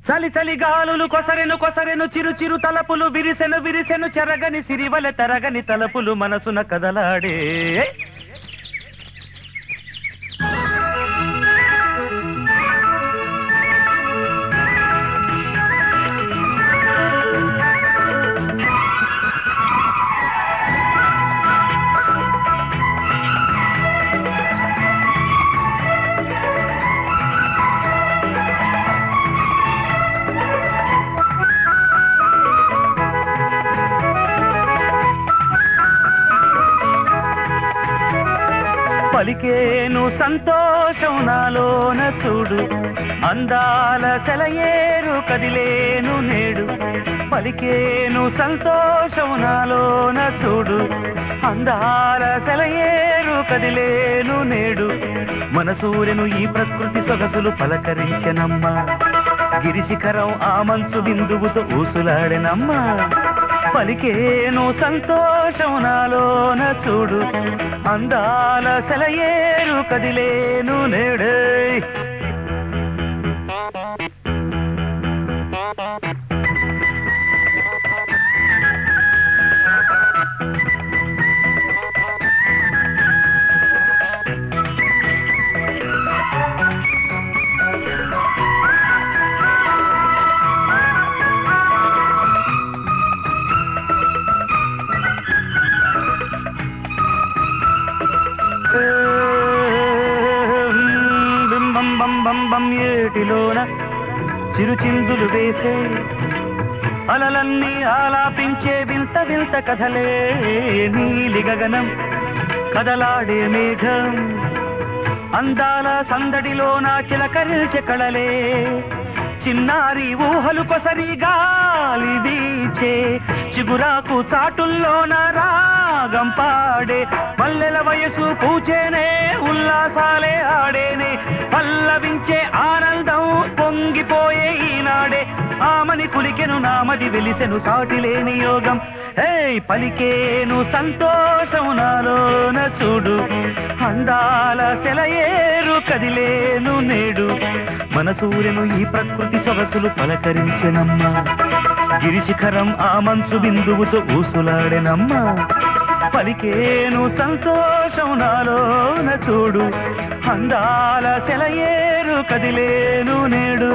చలి చలి గాలులు కొసరెను కొసరెను చిరు చిరు తలపులు విరిసెను విరిసెను చెరగని సిరివల తరగని తలపులు మనసున కదలాడే పలికేను సంతోషం నాలోన చూడు అందాల సెలయేరు కదిలేను నేడు పలికేను సంతోషం నాలోన చూడు అందాల సెలయేరు కదిలేను నేడు మన సూర్యును ఈ ప్రకృతి సొగసులు పలకరించెనమ్మా గిరిశిఖరం ఆ మంచు బిందువుతో ఊసులాడెనమ్మా పలికేను సంతోషం నాలోన చూడు అందాల సెలయేరు కదిలేను నేడే బింబం బం బం బం ఏటిలోన చిరుచిందులు వేసే అలలన్నీ ఆలాపించే వింత వింత కథలే నీలి గగనం కదలాడే మేఘం అందాల సందడిలోన చిలకరిల్చె కళలే చిన్నారి ఊహలు కొసరి గాలి వీచే చిగురాకు చాటుల్లోన రాగం పాడే పల్లెల వయసు పూచేనే ఉల్లాసాలే ఆడేనే పల్లవించే ఆనందం పొంగిపోయే ఈనాడే ఆమని కులికెను నామది వెలిసెను సాటిలేని యోగం ఏయ్ పలికేను సంతోషం నాలోన చూడు అందాల సెలయేరు కదిలేను నేడు మన సూర్యును ఈ ప్రకృతి సొగసులు పలకరించెనమ్మా గిరిశిఖరం ఆ మంచు బిందువుతో ఊసులాడెనమ్మా పలికేను సంతోషం నాలోన చూడు అందాల సెలయేరు కదిలేను నేడు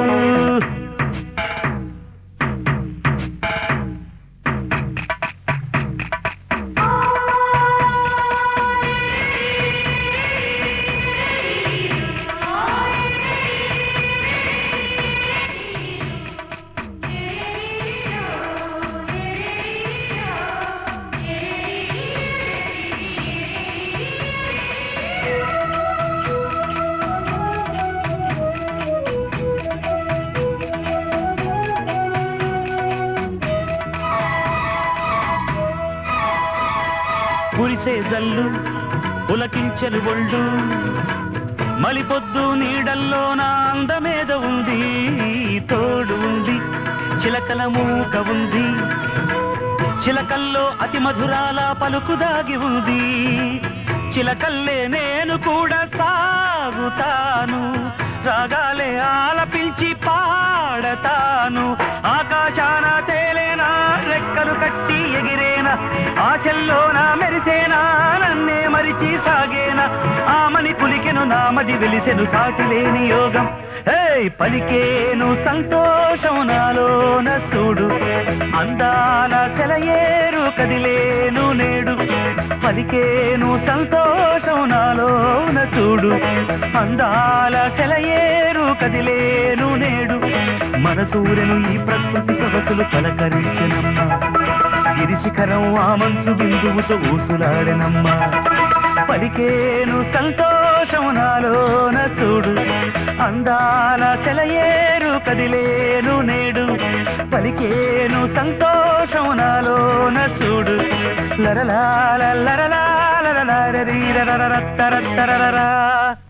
కురిసే జల్లు పులకించెలు ఒళ్ళు మలిపొద్దు నీడల్లో నా అందమేద ఉంది తోడు ఉంది చిలకల మూక ఉంది చిలకల్లో అతి మధురాల పలుకు దాగి ఉంది చిలకల్లే నేను కూడా సాగుతాను రాగాలే ఆలపించి పాడతాను ఆకాశాన తేలేనా రెక్కలు కట్టి ఎగిరేనా ఆశల్లోన మెరిసేనా నన్నే మరిచి సాగేనా ఆమని కులికెను నామది వెలిసెను సాటిలేని యోగం ఏయ్ పలికేను సంతోషం నాలోన చూడు అందాల సెలయేరు కదిలేను నేడు పలికేను సంతోషం నాలోన చూడు అందాల సెలయేరు కదిలేను నేడు మన సూర్యును ఈ ప్రకృతి సొగసులు పలకరించెనమ్మా గిరిశిఖరం ఆ మంచు బిందువుతో ఊసులాడెనమ్మా పలికేను సంతోషం నాలోన చూడు అందాల సెలయేరు కదిలేను నేడు పలికేను సంతోషం నాలోన చూడు లరలా లరలా లరలా